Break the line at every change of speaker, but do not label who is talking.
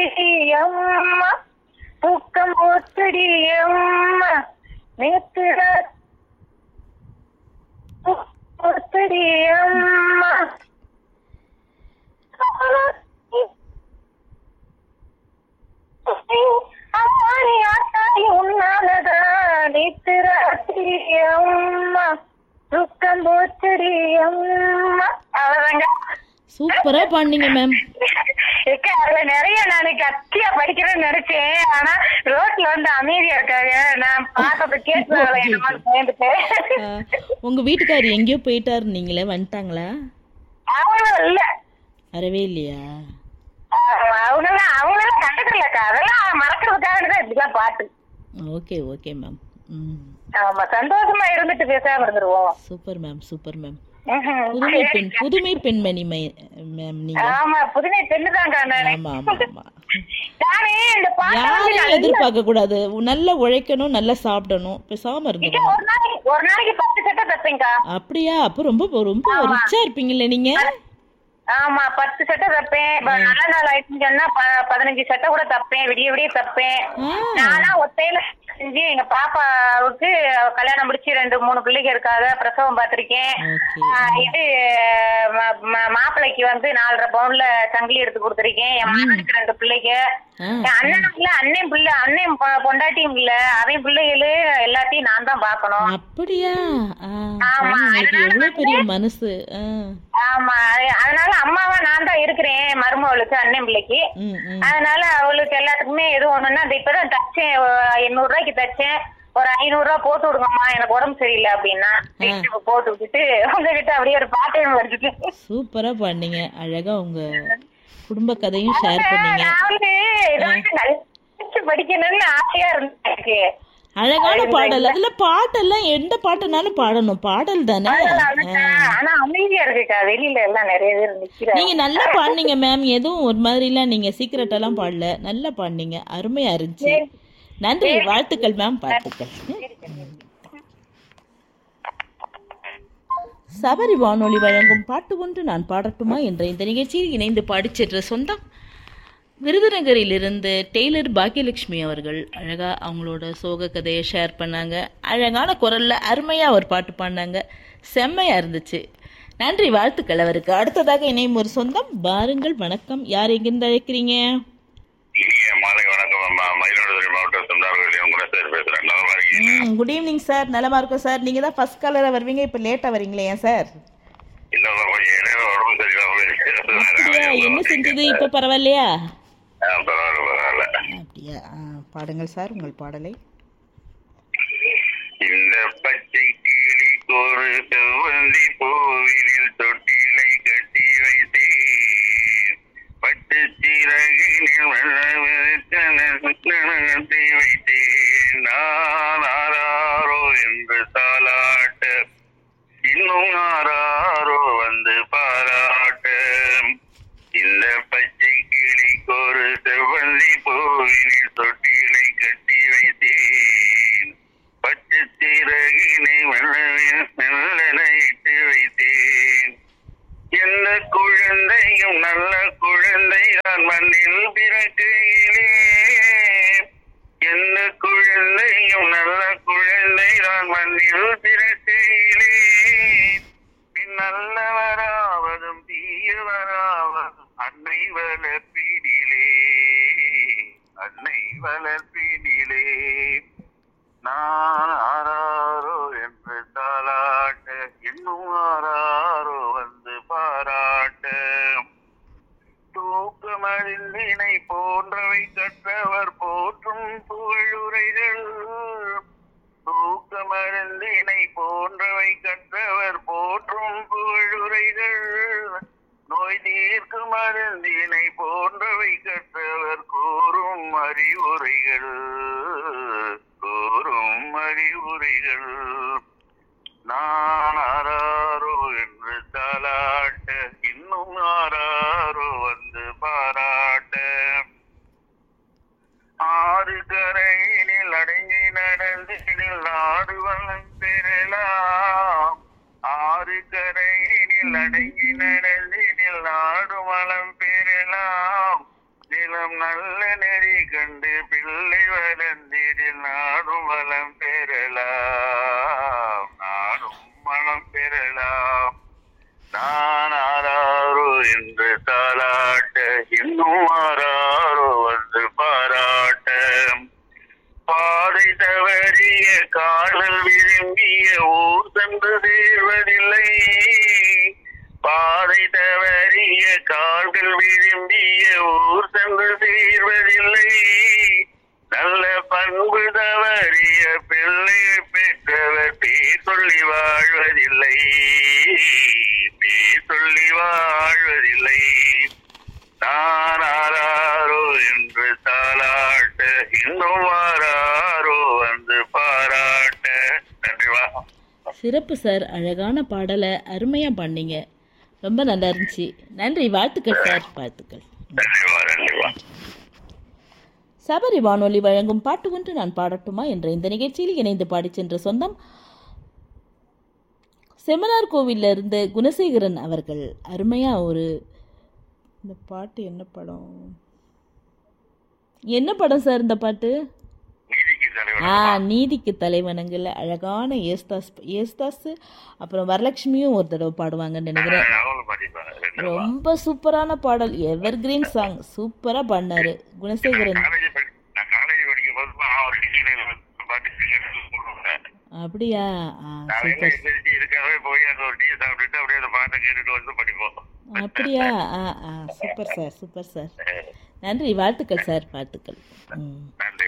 அம்மா தூக்கம் போச்சடி அம்மா நேத்து ராத்- போச்சடி அம்மா அம்மாடி ஆத்தாடி உன்னாலதா நேத்து ராத்திரி அம்மா தூக்கம் போச்சடி அம்மா அவ்வளவுதாங்க
சூப்பரா பாடினீங்க மேம்
ஏக்கா, அதுல நிறைய நான் கத்தியா படிக்கிறேன்னு நினைச்சேன் ஆனா ரோட்ல வந்து அமைதியா இருக்காங்க நான் பார்த்தத கேட்டு என்னமா பயந்துட்டேன்
உங்க வீட்டுக்காரர் எங்கேயோ போயிட்டாரு நீங்களே வந்துட்டாங்களா
அவங்களும் இல்ல
வரவே இல்லையா
ஆமா, அவங்கெல்லாம் அவங்கெல்லாம் கண்டுக்கலக்கா அதெல்லாம் மறக்கிறதுக்காக தான் இப்படிலாம் பாட்டு
ஓகே ஓகே மேம் ம்
ஆமா சந்தோஷமா இருந்துட்டு பேசாம இருந்துருவோம்
சூப்பர் மேம் சூப்பர் மேம்
ம்ஹும்.
புதுமை பெண் புதுமை பெண்மணி மேம் நீங்க
ஆமா புதுமை பெண்ணுதாங்க நானு
ஆமா ஆமா ஆமா
நானே இந்த பாட்டு வந்து
யாரையும்
நல்லா-
எதிர்பார்க்க கூடாது நல்லா உழைக்கணும் நல்லா சாப்பிடணும் பேசாம இருந்துக்கணும்
ஒரு நாளைக்கு ஒரு நாளைக்கு பத்து சட்டை தப்பேங்க்கா
அப்படியா அப்ப ரொம்ப ரொம்ப ரிச்சா இருப்பீங்கல்ல நீங்க
ஆமா பத்து சட்டை தப்பேன் இப்ப நல்ல நாள் ஆயிடுச்சுன்னு சொன்னா ப- பதினஞ்சு சட்டை கூட தப்பேன் விடிய விடிய தப்பேன்
ஆ,
நானா ஒத்தையில செஞ்சு எங்க பாப்பாவுக்கு கல்யாணம் முடிச்சு ரெண்டு மூணு பிள்ளைங்க இருக்காங்க பிரசவம் பார்த்திருக்கேன்
ஓகே
ஆஹ் இது ம- ம- மாப்பிள்ளைக்கு வந்து நாலரை பவுன்ல சங்கிலி எடுத்து கொடுத்துருக்கேன் என் மகனுக்கு ரெண்டு பிள்ளைங்க
ஆ,
என் அண்ணனும் இல்ல அண்ணன் பிள்ளை அண்ணன் பொ- பொண்டாட்டியும் இல்ல அவன் பிள்ளைகளு எல்லாத்தையும் நான் தான் பாக்கணும்
அப்படியா ஆ,
ஆமா,
பாருங்க, உங்களுக்கு
அதனால
எவ்வளவு பெரிய மனசு ஆ,
ஆமா அது- அதனால அம்மாவா நான் தான் இருக்கிறேன் மருமகளுக்கு அண்ணன் பிள்ளைக்கு
ம், ம்.
அதனால அவளுக்கு எல்லாத்துக்குமே எது ஒண்ணுன்னா இந்த இப்பதான் தச்சேன் ஒரு எண்ணூறு ரூபாய்க்கு தச்சேன் ஒரு ஐநூறு ரூபாய் போட்டு விடுங்கம்மா எனக்கு உடம்பு சரியில்லை அப்படின்னா வீட்டுக்கு போட்டு விட்டுட்டு உங்ககிட்ட அப்படியே ஒரு பாட்டையும் வச்சுட்டு
சூப்பரா பாடினீங்க அழகா உங்க குடும்ப கதையும் ஷேர் பண்ணீங்க
நான் வந்து இதை வந்து நல்லா படிக்கணும்னு ஆசையா இருந்துச்சு எனக்கு.
அழகான பாடல் அதுல பாட்டெல்லாம் எந்த பாட்டுனாலும் பாடணும் பாடல் தானே
ஆனா அமைதியா இருக்குக்கா வெளியில எல்லாம் நிறைய பேர் நிக்கிறாங்க
நீங்க நல்லா பாடுனீங்க மேம் எதுவும் ஒரு மாதிரிலாம் நீங்க சீக்கிரட் எல்லாம் பாடல நல்லா பாடுனீங்க அருமையா இருந்துச்சு நன்றி வாழ்த்துக்கள் மேம் வாழ்த்துக்கள் சபரி வானொலி வழங்கும் பாட்டு ஒன்று நான் பாடட்டுமா என்ற இந்த நிகழ்ச்சியில் இணைந்து பாடிச்சென்ற சொந்தம் விருதுநகரிலிருந்து டெய்லர் பாக்கியலட்சுமி அவர்கள் அழகா அவங்களோட சோக கதையை ஷேர் பண்ணாங்க அழகான குரல்ல அருமையா ஒரு பாட்டு பாடினாங்க செம்மையா இருந்துச்சு நன்றி வாழ்த்துக்கள் அவருக்கு அடுத்ததாக இணையும் ஒரு சொந்தம் பாருங்கள் வணக்கம் யார் எங்கிருந்து அழைக்கிறீங்க
இனிய மாலை வணக்கம் அம்மா மயிலாடுதுறை மாவட்டம் தொண்டார்களில் உங்களை சார் பேசுறேன் நல்லா இருக்கீங்க
குட் ஈவினிங் சார் நலமா இருக்கும் சார் நீங்க தான் ஃபர்ஸ்ட் காலரா வருவீங்க இப்போ லேட்டா வரீங்களே ஏன் சார்
இன்னும் கொஞ்சம் இடையில உடம்பு சரியில்லாம
அப்படியா என்ன செஞ்சது இப்போ பரவாயில்லையா
ஆ, பரவாயில்ல பரவாயில்ல
அப்படியா ஆ, பாடுங்கள் சார் உங்கள் பாடலை
இந்த பச்சை கிளி ஒரு செவ்வந்தி பூவினில் தொட்டிலை கட்டி வைத்தேன் பட்டு சிறகினில் நடத்தி வைத்தேன் நான் ஆராரோ என்று தாலாட்ட இன்னும் ஆராரோ வந்து பாராட்ட இந்த பச்சை கிளிக்கு ஒரு செவ்வந்தி பூவினில் தொட்டிலை கட்டி வைத்தேன் பட்டு சிறகினை மெல்ல- மெல்லன இட்டு வைத்தேன் எந்த குழந்தையும் நல்ல குழந்தை தான் மண்ணில் பிறக்கையிலே எந்த குழந்தையும் நல்ல குழந்தை தான் மண்ணில் பிறக்கையிலே பின் நல்லவராவதும் தீயவராவதும் அன்னை வளர்ப்பினிலே அன்னை வளர்ப்பினிலே நான் ஆராரோ என்று தாளாட்ட இன்னும் ஆராரோ வந்து பாராட்ட தூக்கமறிந்தினை போன்றவை கற்றவர் போற்றும் புகழுரைகள் தூக்கமருந்தினை போன்றவை கற்றவர் போற்றும் புகழுரைகள் நோய் தீர்க்கும் மருந்தினை போன்றவை கற்றவர் கூறும் அறிவுரைகள் கூறும் அறிவுரைகள் நான் ஆராரோ என்று தாளாட்ட இன்னும் ஆராரோ வந்து பாராட்ட ஆறு கரையினில் அடங்கி நடந்தினில் நாடு வளம் பெறலாம் ஆறு கரையினில் அடங்கி நடந்தினில் நாடு வளம் பெறலாம் நிலம் நாளும் நல்ல நெறி கண்டு பிள்ளை வளர்ந்திடில் நாடும் வளம் பெறலாம் நாடும் வளம் பெறலாம் நான் ஆராரோ என்று தாளாட்ட இன்னும் ஆராரோ வந்து பாராட்ட பாதை தவறிய காதல் விரும்பிய ஊர் சென்று சேர்வதில்லை பாதை தவறிய கால்கள் விரும்பிய ஊர் சென்று சேர்வதில்லை நல்ல பண்பு தவறிய பிள்ளை பெற்றவர் பேர் சொல்லி வாழ்வதில்லை பேர் சொல்லி வாழ்வதில்லை நான் ஆராரோ என்று தாளாட்ட இன்னும் வாராரோ வந்து பாராட்ட நன்றிவா
சிறப்பு சார் அழகான பாடலை அருமையாக பண்ணீங்க ரொம்ப நல்லா இருந்துச்சு நன்றி வாழ்த்துக்கள் சார் வாழ்த்துக்கள்
நன்றிவா நன்றிவா
சபரி வானொலி வழங்கும் பாட்டு ஒன்று நான் பாடட்டுமா என்ற இந்த நிகழ்ச்சியில் இணைந்து பாடிச் சென்ற சொந்தம் செமினார் கோவில்ல இருந்து குணசேகரன் அவர்கள் அருமையா ஒரு இந்த பாட்டு என்ன படம் என்ன படம் சார் இந்த பாட்டு
நீதிக்கு தலைவர்
ஆ நீதிக்கு தலைவனங்கள்ல அழகான ஏஸ்தாஸ் ஏஸ்தாஸ் அப்புறம் வரலட்சுமியும் ஒரு தடவை பாடுவாங்கன்னு நினைக்கிறேன்
அவங்களும் படிப்பாங்க ரெண்டு
ரொம்ப சூப்பரான பாடல் எவர் கிரீன் சாங் சூப்பரா பாடினாரு குணசேகரன்
காலேஜ் படி நான் காலேஜ் படிக்கும் போது அவர் டிகிரியில பாட்டு போடுவாங்க
அப்படியா ஆ
காலையில
சூப்பர்
எந்திரிச்சு இதுக்காகவே போய் அந்த ஒரு டீ சாப்பிட்டுட்டு அப்படியே அந்த பாட்டை கேட்டுட்டு வந்து படிப்போம்
அப்படியா ஆ ஆ சூப்பர் சார் சூப்பர் சார் நன்றி வாழ்த்துக்கள் சார் வாழ்த்துக்கள் ம்
நன்றி